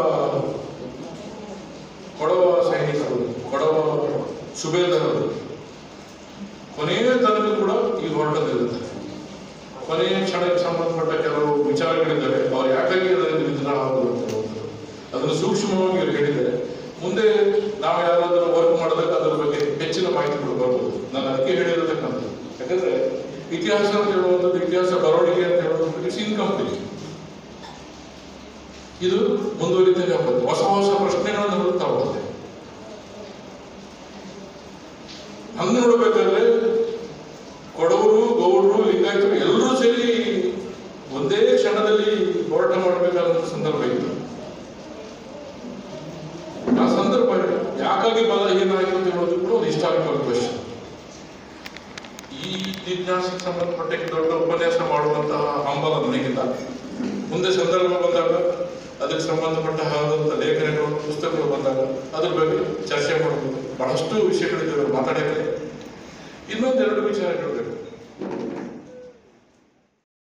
ಕೊಡವ ಸೈನಿಕರು ಕೊಡವ ಸುಬೇದರರು ಕೊನೆಯ ತನಕ ಕೂಡ ಈ ಹೋರಾಟದಲ್ಲಿರುತ್ತಾರೆ ಕೊನೆಯ ಕ್ಷಣಕ್ಕೆ ಸಂಬಂಧಪಟ್ಟ ಕೆಲವು ವಿಚಾರಗಳಿದ್ದಾವೆ ಅವ್ರು ಯಾಕಾಗಿ ಅದರಲ್ಲಿ ವಿಗ್ರಹ ಆಗುವುದು ಅಂತ ಹೇಳುವಂಥದ್ದು. ಅದನ್ನು ಸೂಕ್ಷ್ಮವಾಗಿ ಇವ್ರು ಹೇಳಿದ್ದಾರೆ ಮುಂದೆ ನಾವು ಯಾರಾದರೂ ವರ್ಕ್ ಮಾಡಿದಾಗ ಅದರ ಬಗ್ಗೆ ಹೆಚ್ಚಿನ ಮಾಹಿತಿಗಳು ಬರ್ಬೋದು ನಾನು ಅದಕ್ಕೆ ಹೇಳಿರತಕ್ಕಂಥದ್ದು ಯಾಕಂದ್ರೆ ಇತಿಹಾಸ ಅಂತ ಹೇಳುವಂಥದ್ದು ಇತಿಹಾಸ ಬರವಣಿಗೆ ಅಂತ ಹೇಳುವಂಥದ್ದು ಇಟ್ಸ್ ಇನ್ಕಂಪ್ಲೀಟ್ ಇದು ಮುಂದುವರಿತಾನೆ ಹೋಗುತ್ತೆ ಹೊಸ ಹೊಸ ಪ್ರಶ್ನೆಗಳನ್ನು ಹುಡುಕ್ತಾ ಹೋಗುತ್ತೆ ಹಂಗೆ ನೋಡಬೇಕಾದ್ರೆ ಕೊಡವರು ಗೌಡರು ಲಿಂಗಾಯತರು ಎಲ್ಲರೂ ಸೇರಿ ಒಂದೇ ಕ್ಷಣದಲ್ಲಿ ಹೋರಾಟ ಮಾಡಬೇಕಾದಂತ ಸಂದರ್ಭ ಇತ್ತು ಆ ಸಂದರ್ಭ ಯಾಕಾಗಿ ಬಲಹೀನಾಯಿತು ಅಂತ ಹೇಳೋದು ಕೂಡ ಒಂದು ಹಿಸ್ಟಾರಿಕಲ್ ಕ್ವೆಶನ್ ಈ ಜಿಜ್ಞಾಸಕ್ಕೆ ಸಂಬಂಧಪಟ್ಟ ದೊಡ್ಡ ಉಪನ್ಯಾಸ ಮಾಡುವಂತಹ ಹಂಬಲ ನನಗಿಲ್ಲ ಮುಂದೆ ಸಂದರ್ಭ ಬಂದಾಗ ಅದಕ್ಕೆ ಸಂಬಂಧಪಟ್ಟ ಆದಂಥ ಲೇಖನಗಳು ಪುಸ್ತಕಗಳು ಬಂದಾಗ ಅದ್ರ ಬಗ್ಗೆ ಚರ್ಚೆ ಮಾಡಬಹುದು ಬಹಳಷ್ಟು ವಿಷಯಗಳಿದ್ದಾವೆ ಮಾತಾಡಕ್ಕೆ ಇನ್ನೊಂದೆರಡು ವಿಚಾರ ಹೇಳಬೇಕು